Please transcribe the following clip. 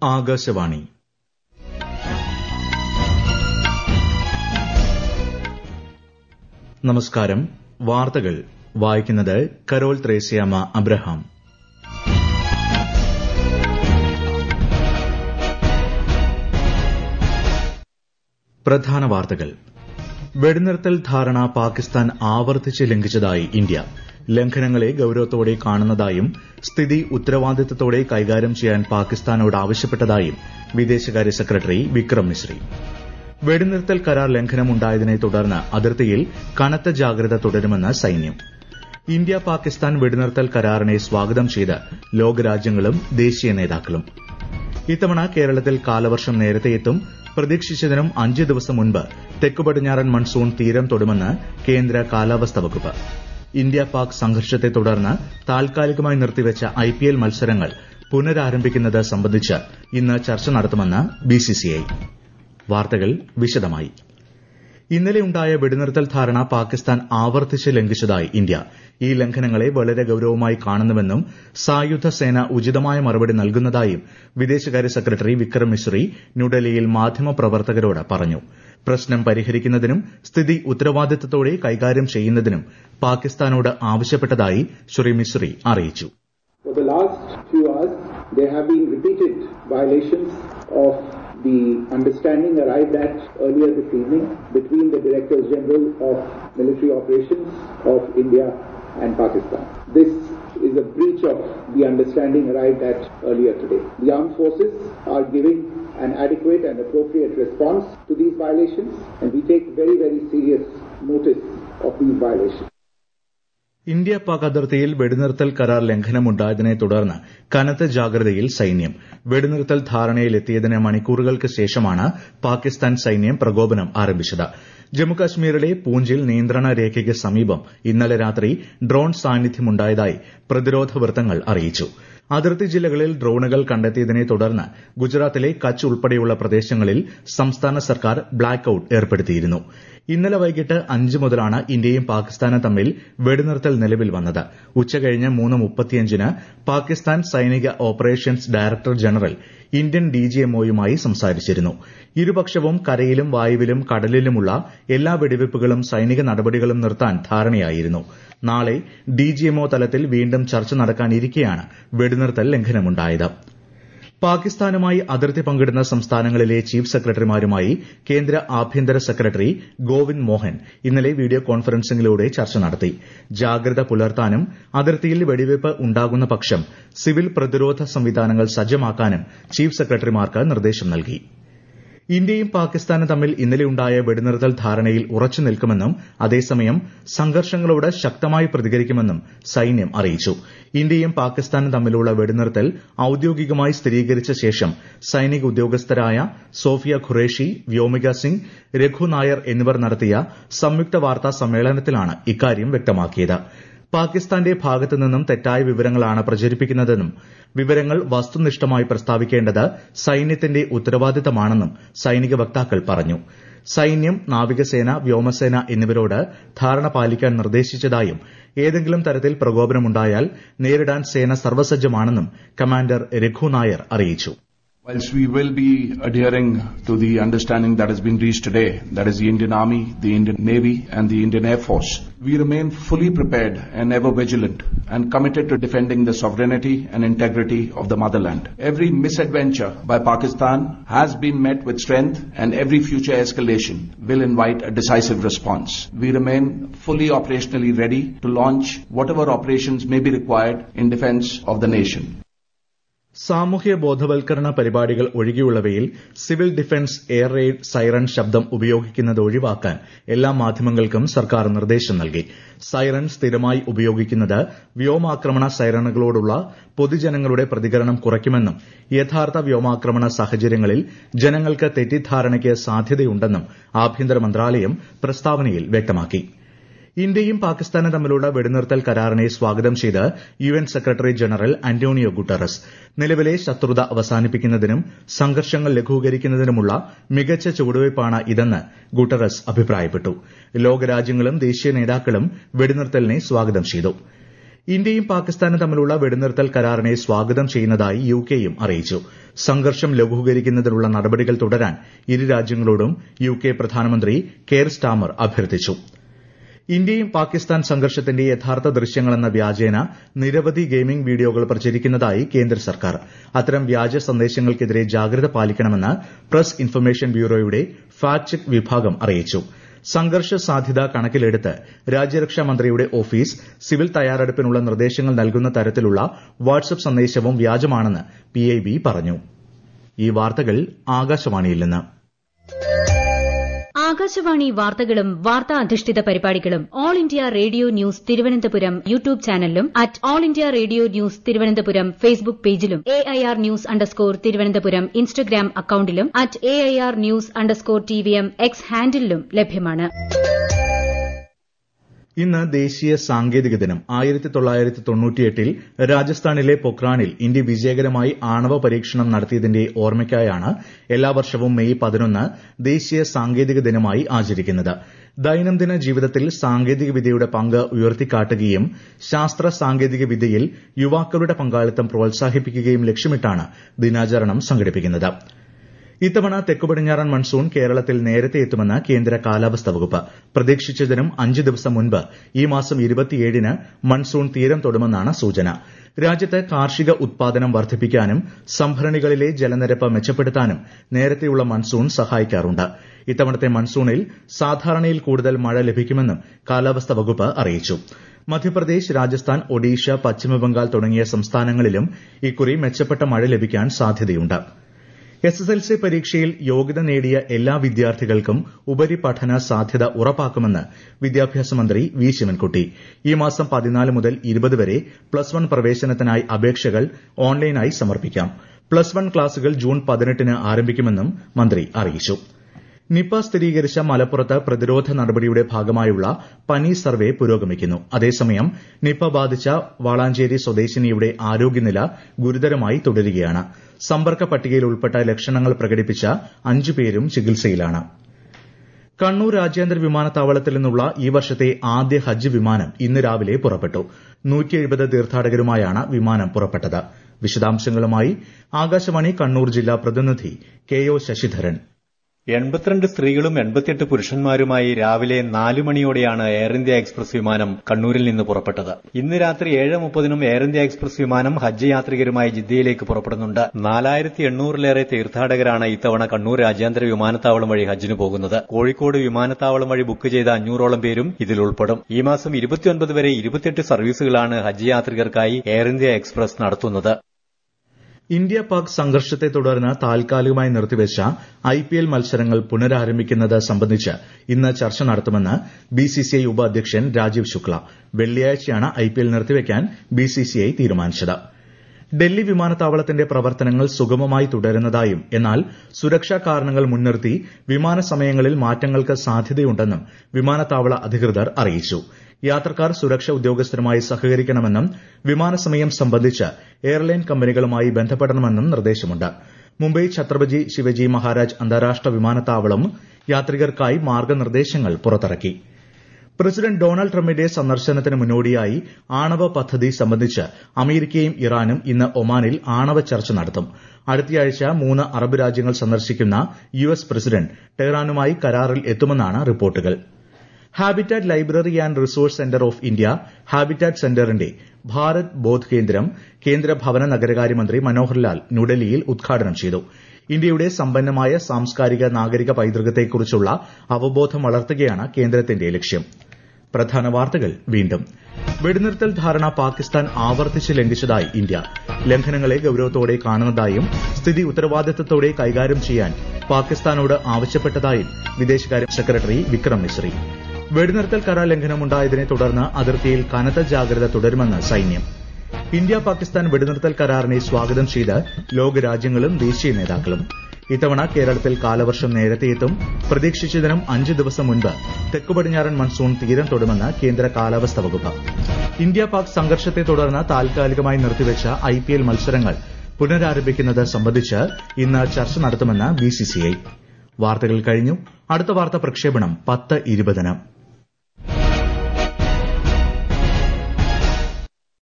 ആകാശവാണി നമസ്കാരം വാർത്തകൾ വായിക്കുന്നത് കരോൾ ത്രേസ്യാമ അബ്രഹാം പ്രധാന വാർത്തകൾ വെടിനിർത്തൽ ധാരണ പാകിസ്ഥാൻ ആവർത്തിച്ച് ലംഘിച്ചതായി ഇന്ത്യ ലംഘനങ്ങളെ ഗൌരവത്തോടെ കാണുന്നതായും സ്ഥിതി ഉത്തരവാദിത്തത്തോടെ കൈകാര്യം ചെയ്യാൻ പാകിസ്ഥാനോട് ആവശ്യപ്പെട്ടതായും വിദേശകാര്യ സെക്രട്ടറി വിക്രം മിശ്രി വെടിനിർത്തൽ കരാർ ലംഘനമുണ്ടായതിനെ തുടർന്ന് അതിർത്തിയിൽ കനത്ത ജാഗ്രത തുടരുമെന്ന് സൈന്യം ഇന്ത്യ പാകിസ്ഥാൻ വെടിനിർത്തൽ കരാറിനെ സ്വാഗതം ചെയ്ത് ലോകരാജ്യങ്ങളും ദേശീയ നേതാക്കളും ഇത്തവണ കേരളത്തിൽ കാലവർഷം നേരത്തെ എത്തും പ്രതീക്ഷിച്ചതിനും അഞ്ച് ദിവസം മുൻപ് തെക്കു പടിഞ്ഞാറൻ മൺസൂൺ തീരം തൊടുമെന്ന് കേന്ദ്ര കാലാവസ്ഥാ വകുപ്പ് ഇന്ത്യ പാക് സംഘർഷത്തെ തുടർന്ന് താൽക്കാലികമായി നിർത്തിവച്ച ഐപിഎൽ മത്സരങ്ങൾ പുനരാരംഭിക്കുന്നത് സംബന്ധിച്ച് ഇന്ന് ചർച്ച നടത്തുമെന്ന് ബിസിസിഐ വാർത്തകൾ വിശദമായി ഇന്നലെ ഉണ്ടായ വെടിനിർത്തൽ ധാരണ പാകിസ്ഥാൻ ആവർത്തിച്ച് ലംഘിച്ചതായി ഇന്ത്യ ഈ ലംഘനങ്ങളെ വളരെ ഗൌരവമായി കാണുന്നുവെന്നും സായുധ സേന ഉചിതമായ മറുപടി നൽകുന്നതായും വിദേശകാര്യ സെക്രട്ടറി വിക്രം മിശ്രി ന്യൂഡൽഹിയിൽ മാധ്യമപ്രവർത്തകരോട് പറഞ്ഞു പ്രശ്നം പരിഹരിക്കുന്നതിനും സ്ഥിതി ഉത്തരവാദിത്തത്തോടെ കൈകാര്യം ചെയ്യുന്നതിനും പാകിസ്ഥാനോട് ആവശ്യപ്പെട്ടതായി ശ്രീ മിശ്രി അറിയിച്ചു For the last few hours, there have been repeated violations of the understanding arrived at earlier this evening between the Directors General of Military Operations of India and Pakistan. This is a breach of the understanding arrived at earlier today. The armed forces are giving an adequate and appropriate response to these violations, and we take very, very serious notice of these violations. India Pak അതിർത്തിയിൽ വെടിനിർത്തൽ കരാർ ലംഘനമുണ്ടായതിനെ തുടർന്ന് കനത്ത ജാഗ്രതയിൽ സൈന്യം വെടിനിർത്തൽ ധാരണയിലെത്തിയതിന് മണിക്കൂറുകൾക്ക് ശേഷമാണ് പാകിസ്ഥാൻ സൈന്യം പ്രകോപനം ആരംഭിച്ചത് ജമ്മുകാശ്മീരിലെ പൂഞ്ചിൽ നിയന്ത്രണ രേഖയ്ക്ക് സമീപം ഇന്നലെ രാത്രി ഡ്രോൺ സാന്നിധ്യമുണ്ടായതായി പ്രതിരോധ വൃത്തങ്ങൾ അറിയിച്ചു അതിർത്തി ജില്ലകളിൽ ഡ്രോണുകൾ കണ്ടെത്തിയതിനെ തുടർന്ന് ഗുജറാത്തിലെ കച്ച് ഉൾപ്പെടെയുള്ള പ്രദേശങ്ങളിൽ സംസ്ഥാന സർക്കാർ ബ്ലാക്ക് ഔട്ട് ഏർപ്പെടുത്തിയിരുന്നു ഇന്നലെ വൈകിട്ട് അഞ്ച് മുതലാണ് ഇന്ത്യയും പാകിസ്ഥാനും തമ്മിൽ വെടിനിർത്തൽ നിലവിൽ വന്നത് ഉച്ചകഴിഞ്ഞ് മൂന്ന് മുപ്പത്തിയഞ്ചിന് പാകിസ്ഥാൻ സൈനിക ഓപ്പറേഷൻസ് ഡയറക്ടർ ജനറൽ ഇന്ത്യൻ ഡിജിഎംഒയുമായി സംസാരിച്ചിരുന്നു ഇരുപക്ഷവും കരയിലും വായുവിലും കടലിലുമുള്ള എല്ലാ വെടിവയ്പ്പുകളും സൈനിക നടപടികളും നിർത്താൻ ധാരണയായിരുന്നു നാളെ ഡിജിഎംഒ തലത്തിൽ വീണ്ടും ചർച്ച നടക്കാനിരിക്കെയാണ് വെടിനിർത്തൽ ലംഘനമുണ്ടായത് പാകിസ്ഥാനുമായി അതിർത്തി പങ്കിടുന്ന സംസ്ഥാനങ്ങളിലെ ചീഫ് സെക്രട്ടറിമാരുമായി കേന്ദ്ര ആഭ്യന്തര സെക്രട്ടറി ഗോവിന്ദ് മോഹൻ ഇന്നലെ വീഡിയോ കോൺഫറൻസിംഗിലൂടെ ചർച്ച നടത്തി ജാഗ്രത പുലർത്താനും അതിർത്തിയിൽ വെടിവയ്പ് ഉണ്ടാകുന്ന പക്ഷം സിവിൽ പ്രതിരോധ സംവിധാനങ്ങൾ സജ്ജമാക്കാനും ചീഫ് സെക്രട്ടറിമാർക്ക് നിർദ്ദേശം നൽകി ഇന്ത്യയും പാകിസ്ഥാനും തമ്മിൽ ഇന്നലെയുണ്ടായ വെടിനിർത്തൽ ധാരണയിൽ ഉറച്ചു നിൽക്കുമെന്നും അതേസമയം സംഘർഷങ്ങളോട് ശക്തമായി പ്രതികരിക്കുമെന്നും സൈന്യം അറിയിച്ചു ഇന്ത്യയും പാകിസ്ഥാനും തമ്മിലുള്ള വെടിനിർത്തൽ ഔദ്യോഗികമായി സ്ഥിരീകരിച്ച ശേഷം സൈനിക ഉദ്യോഗസ്ഥരായ സോഫിയ ഖുറേഷി വ്യോമിക സിംഗ് രഘു നായർ എന്നിവർ നടത്തിയ സംയുക്ത വാർത്താ സമ്മേളനത്തിലാണ് ഇക്കാര്യം വ്യക്തമാക്കിയത് പാകിസ്ഥാന്റെ ഭാഗത്തു നിന്നും തെറ്റായ വിവരങ്ങളാണ് പ്രചരിപ്പിക്കുന്നതെന്നും വിവരങ്ങൾ വസ്തുനിഷ്ഠമായി പ്രസ്താവിക്കേണ്ടത് സൈന്യത്തിന്റെ ഉത്തരവാദിത്തമാണെന്നും സൈനിക വക്താക്കൾ പറഞ്ഞു സൈന്യം നാവികസേന വ്യോമസേന എന്നിവരോട് ധാരണ പാലിക്കാൻ നിർദ്ദേശിച്ചതായും ഏതെങ്കിലും തരത്തിൽ പ്രകോപനമുണ്ടായാൽ നേരിടാൻ സേന സർവ്വസജ്ജമാണെന്നും കമാൻഡർ രഘു നായർ അറിയിച്ചു Whilst we will be adhering to the understanding that has been reached today, that is the Indian Army, the Indian Navy and the Indian Air Force, we remain fully prepared and ever vigilant and committed to defending the sovereignty and integrity of the motherland. Every misadventure by Pakistan has been met with strength and every future escalation will invite a decisive response. We remain fully operationally ready to launch whatever operations may be required in defense of the nation. സാമൂഹ്യ ബോധവൽക്കരണ പരിപാടികൾ ഒഴികെയുള്ളവയിൽ civil defence air raid siren ശബ്ദം ഉപയോഗിക്കുന്നത് ഒഴിവാക്കാൻ എല്ലാ മാധ്യമങ്ങൾക്കും സർക്കാർ നിർദ്ദേശം നൽകി സൈറൺ സ്ഥിരമായി ഉപയോഗിക്കുന്നത് വ്യോമാക്രമണ സൈറണുകളോടുള്ള പൊതുജനങ്ങളുടെ പ്രതികരണം കുറയ്ക്കുമെന്നും യഥാർത്ഥ വ്യോമാക്രമണ സാഹചര്യങ്ങളിൽ ജനങ്ങൾക്ക് തെറ്റിദ്ധാരണയ്ക്ക് സാധ്യതയുണ്ടെന്നും ആഭ്യന്തര മന്ത്രാലയം പ്രസ്താവനയിൽ വ്യക്തമാക്കി ഇന്ത്യയും പാകിസ്ഥാനും തമ്മിലുള്ള വെടിനിർത്തൽ കരാറിനെ സ്വാഗതം ചെയ്ത് UN secretary general Antonio Guterres നിലവിലെ ശത്രുത അവസാനിപ്പിക്കുന്നതിനും സംഘർഷങ്ങൾ ലഘൂകരിക്കുന്നതിനുമുള്ള മികച്ച ചുവടുവയ്പ്പാണ് ഇതെന്ന് ഗുട്ടറസ് അഭിപ്രായപ്പെട്ടു ലോകരാജ്യങ്ങളും ദേശീയ നേതാക്കളും വെടിനിർത്തലിനെ സ്വാഗതം ചെയ്തു ഇന്ത്യയും പാകിസ്ഥാനും തമ്മിലുള്ള വെടിനിർത്തൽ കരാറിനെ സ്വാഗതം ചെയ്യുന്നതായി യുകെയും അറിയിച്ചു സംഘർഷം ലഘൂകരിക്കുന്നതിനുള്ള നടപടികൾ തുടരാൻ ഇരു രാജ്യങ്ങളോടും യുകെ പ്രധാനമന്ത്രി കെയർ സ്റ്റാമർ അഭ്യർത്ഥിച്ചു ഇന്ത്യയും പാകിസ്ഥാൻ സംഘർഷത്തിന്റെ യഥാർത്ഥ ദൃശ്യങ്ങളെന്ന വ്യാജേന നിരവധി ഗെയിമിംഗ് വീഡിയോകൾ പ്രചരിക്കുന്നതായി കേന്ദ്ര സർക്കാർ അത്തരം വ്യാജ സന്ദേശങ്ങൾക്കെതിരെ ജാഗ്രത പാലിക്കണമെന്ന് പ്രസ് ഇൻഫർമേഷൻ ബ്യൂറോയുടെ ഫാക്ട് ചെക്ക് വിഭാഗം അറിയിച്ചു സംഘർഷ സാധ്യത കണക്കിലെടുത്ത് രാജ്യരക്ഷാ മന്ത്രിയുടെ ഓഫീസ് സിവിൽ തയ്യാറെടുപ്പിനുള്ള നിർദ്ദേശങ്ങൾ നൽകുന്ന തരത്തിലുള്ള വാട്സ്ആപ്പ് സന്ദേശവും വ്യാജമാണെന്ന് പിഐബി പറഞ്ഞു ഈ വാർത്തകൾ ആകാശവാണിയിൽ നിന്ന് ആകാശവാണി വാർത്തകളും വാർത്താ അധിഷ്ഠിത പരിപാടികളും all India radio news Thiruvananthapuram YouTube ചാനലിലും at all India radio news Thiruvananthapuram Facebook പേജിലും A I R news underscore Thiruvananthapuram Instagram അക്കൌണ്ടിലും at A I R news underscore T V M X ഹാൻഡിലും ലഭ്യമാണ് ഇന്ന് ദേശീയ സാങ്കേതിക ദിനം ആയിരത്തി തൊള്ളായിരത്തി തൊണ്ണൂറ്റിയെട്ടിൽ രാജസ്ഥാനിലെ പൊക്രാനിൽ ഇന്ത്യ വിജയകരമായി ആണവ പരീക്ഷണം നടത്തിയതിന്റെ ഓർമ്മയ്ക്കായാണ് എല്ലാ വർഷവും മെയ് പതിനൊന്ന് ദേശീയ സാങ്കേതിക ദിനമായി ആചരിക്കുന്നത് ദൈനംദിന ജീവിതത്തിൽ സാങ്കേതിക വിദ്യയുടെ പങ്ക് ഉയർത്തിക്കാട്ടുകയും ശാസ്ത്ര സാങ്കേതിക വിദ്യയിൽ യുവാക്കളുടെ പങ്കാളിത്തം പ്രോത്സാഹിപ്പിക്കുകയും ലക്ഷ്യമിട്ടാണ് ദിനാചരണം സംഘടിപ്പിക്കുന്നത് ഇത്തവണ തെക്കുപടിഞ്ഞാറൻ മൺസൂൺ കേരളത്തിൽ നേരത്തെ എത്തുമെന്ന് കേന്ദ്ര കാലാവസ്ഥാ വകുപ്പ് പ്രതീക്ഷിച്ചതിനും അഞ്ച് ദിവസം മുൻപ് ഈ മാസം ഇരുപത്തിയേഴിന് മൺസൂൺ തീരം തൊടുമെന്നാണ് സൂചന രാജ്യത്ത് കാർഷിക ഉത്പാദനം വർദ്ധിപ്പിക്കാനും സംഭരണികളിലെ ജലനിരപ്പ് മെച്ചപ്പെടുത്താനും നേരത്തെയുള്ള മൺസൂൺ സഹായിക്കാറുണ്ട് ഇത്തവണത്തെ മൺസൂണിൽ സാധാരണയിൽ കൂടുതൽ മഴ ലഭിക്കുമെന്നും കാലാവസ്ഥാ വകുപ്പ് അറിയിച്ചു മധ്യപ്രദേശ് രാജസ്ഥാൻ ഒഡീഷ പശ്ചിമബംഗാൾ തുടങ്ങിയ സംസ്ഥാനങ്ങളിലും ഇക്കുറി മെച്ചപ്പെട്ട മഴ ലഭിക്കാൻ സാധ്യതയുണ്ട് എസ് എസ് എൽ സി പരീക്ഷയിൽ യോഗ്യത നേടിയ എല്ലാ വിദ്യാർത്ഥികൾക്കും ഉപരിപഠന സാധ്യത ഉറപ്പാക്കുമെന്ന് വിദ്യാഭ്യാസ മന്ത്രി വി ശിവൻകുട്ടി ഈ മാസം പതിനാല് മുതൽ ഇരുപത് വരെ പ്ലസ് വൺ പ്രവേശനത്തിനായി അപേക്ഷകൾ ഓൺലൈനായി സമർപ്പിക്കാം പ്ലസ് വൺ ക്ലാസുകൾ ജൂൺ പതിനെട്ടിന് ആരംഭിക്കുമെന്നും മന്ത്രി അറിയിച്ചു നിപ സ്ഥിരീകരിച്ച മലപ്പുറത്ത് പ്രതിരോധ നടപടിയുടെ ഭാഗമായുള്ള പനി സർവേ പുരോഗമിക്കുന്നു അതേസമയം നിപ ബാധിച്ച വാളാഞ്ചേരി സ്വദേശിനിയുടെ ആരോഗ്യനില ഗുരുതരമായി തുടരുകയാണ് സമ്പർക്ക പട്ടികയിൽ ഉൾപ്പെട്ട ലക്ഷണങ്ങൾ പ്രകടിപ്പിച്ച അഞ്ചു പേരും ചികിത്സയിലാണ് കണ്ണൂർ രാജ്യാന്തര വിമാനത്താവളത്തിൽ നിന്നുള്ള ഈ വർഷത്തെ ആദ്യ ഹജ്ജ് വിമാനം ഇന്ന് രാവിലെ പുറപ്പെട്ടു തീർത്ഥാടകരുമായാണ് വിമാനം പുറപ്പെട്ടത് വിശദാംശങ്ങളുമായി ആകാശവാണി കണ്ണൂർ ജില്ലാ പ്രതിനിധി കെ ഒ ശശിധരൻ എൺപത്തിരണ്ട് സ്ത്രീകളും എൺപത്തിയെട്ട് പുരുഷന്മാരുമായി രാവിലെ നാലു മണിയോടെയാണ് എയർ ഇന്ത്യ എക്സ്പ്രസ് വിമാനം കണ്ണൂരിൽ നിന്ന് പുറപ്പെട്ടത് ഇന്ന് രാത്രി ഏഴ് മുപ്പതിനും എയർ ഇന്ത്യ എക്സ്പ്രസ് വിമാനം ഹജ്ജ് യാത്രികരുമായി ജിദ്ദയിലേക്ക് പുറപ്പെടുന്നുണ്ട് നാലായിരത്തി എണ്ണൂറിലേറെ തീർത്ഥാടകരാണ് ഇത്തവണ കണ്ണൂർ രാജ്യാന്തര വിമാനത്താവളം വഴി ഹജ്ജിന് പോകുന്നത് കോഴിക്കോട് വിമാനത്താവളം വഴി ബുക്ക് ചെയ്ത അഞ്ഞൂറോളം പേരും ഇതിൽ ഉൾപ്പെടും ഈ മാസം ഇരുപത്തിയൊൻപത് വരെ ഇരുപത്തിയെട്ട് സർവീസുകളാണ് ഹജ്ജ് യാത്രികർക്കായി എയർ ഇന്ത്യ എക്സ്പ്രസ് നടത്തുന്നത് ഇന്ത്യ പാക് സംഘർഷത്തെ തുടർന്ന് താൽക്കാലികമായി നിർത്തിവച്ച ഐപിഎൽ മത്സരങ്ങൾ പുനരാരംഭിക്കുന്നത് സംബന്ധിച്ച് ഇന്ന് ചർച്ച നടത്തുമെന്ന് ബിസിസിഐ ഉപാധ്യക്ഷൻ രാജീവ് ശുക്ല വെള്ളിയാഴ്ചയാണ് ഐപിഎൽ നിർത്തിവയ്ക്കാൻ ബിസിസിഐ തീരുമാനിച്ചത് ഡൽഹി വിമാനത്താവളത്തിന്റെ പ്രവർത്തനങ്ങൾ സുഗമമായി തുടരുന്നതായും എന്നാൽ സുരക്ഷാ കാരണങ്ങൾ മുൻനിർത്തി വിമാന സമയങ്ങളിൽ മാറ്റങ്ങൾക്ക് സാധ്യതയുണ്ടെന്നും വിമാനത്താവള അധികൃതർ അറിയിച്ചു യാത്രക്കാർ സുരക്ഷാ ഉദ്യോഗസ്ഥരുമായി സഹകരിക്കണമെന്നും വിമാനസമയം സംബന്ധിച്ച് എയർലൈൻ കമ്പനികളുമായി ബന്ധപ്പെടണമെന്നും നിർദ്ദേശമുണ്ട് മുംബൈ ഛത്രപതി ശിവജി മഹാരാജ് അന്താരാഷ്ട്ര വിമാനത്താവളം യാത്രികർക്കായി മാർഗനിർദ്ദേശങ്ങൾ പുറത്തിറക്കി പ്രസിഡന്റ് ഡൊണാൾഡ് ട്രംപിന്റെ സന്ദർശനത്തിന് മുന്നോടിയായി ആണവ പദ്ധതി സംബന്ധിച്ച് അമേരിക്കയും ഇറാനും ഇന്ന് ഒമാനിൽ ആണവ ചർച്ച നടത്തും അടുത്തയാഴ്ച മൂന്ന് അറബ് രാജ്യങ്ങൾ സന്ദർശിക്കുന്ന യു എസ് പ്രസിഡന്റ് ടെഹ്റാനുമായി കരാറിൽ എത്തുമെന്നാണ് റിപ്പോർട്ടുകൾ habitat library and resource centre of India habitat സെന്ററിന്റെ ഭാരത് ബോധ് കേന്ദ്രം കേന്ദ്ര ഭവന നഗരകാര്യമന്ത്രി മനോഹർ ലാൽ ന്യൂഡൽഹിയിൽ ഉദ്ഘാടനം ചെയ്തു ഇന്ത്യയുടെ സമ്പന്നമായ സാംസ്കാരിക നാഗരിക പൈതൃകത്തെക്കുറിച്ചുള്ള അവബോധം വളർത്തുകയാണ് കേന്ദ്രത്തിന്റെ ലക്ഷ്യം പ്രധാന വാർത്തകൾ വീണ്ടും വെടിനിർത്തൽ ധാരണ പാകിസ്ഥാൻ ആവർത്തിച്ച് ലംഘിച്ചതായി ഇന്ത്യ ലംഘനങ്ങളെ ഗൌരവത്തോടെ കാണുന്നതായും സ്ഥിതി ഉത്തരവാദിത്തത്തോടെ കൈകാര്യം ചെയ്യാൻ പാകിസ്ഥാനോട് ആവശ്യപ്പെട്ടതായും വിദേശകാര്യ സെക്രട്ടറി വിക്രം മിശ്രി വെടിനിർത്തൽ കരാർ ലംഘനമുണ്ടായതിനെ തുടർന്ന് അതിർത്തിയിൽ കനത്ത ജാഗ്രത തുടരുമെന്ന് സൈന്യം ഇന്ത്യ പാകിസ്ഥാൻ വെടിനിർത്തൽ കരാറിനെ സ്വാഗതം ചെയ്ത് ലോകരാജ്യങ്ങളും ദേശീയ നേതാക്കളും ഇത്തവണ കേരളത്തിൽ കാലവർഷം നേരത്തെയെത്തും പ്രതീക്ഷിച്ചതിനും അഞ്ച് ദിവസം മുൻപ് തെക്കുപടിഞ്ഞാറൻ മൺസൂൺ തീരം തൊടുമെന്ന് കേന്ദ്ര കാലാവസ്ഥാ വകുപ്പ് ഇന്ത്യ പാക് സംഘർഷത്തെ തുടർന്ന് താൽക്കാലികമായി നിർത്തിവച്ച ഐപിഎൽ മത്സരങ്ങൾ പുനരാരംഭിക്കുന്നത് സംബന്ധിച്ച് ഇന്ന് ചർച്ച നടത്തുമെന്ന് ബിസിസിഐ വാർത്തകൾ കഴിഞ്ഞു അടുത്ത വാർത്ത പ്രക്ഷേപണം പത്ത് ഇരുപതിന്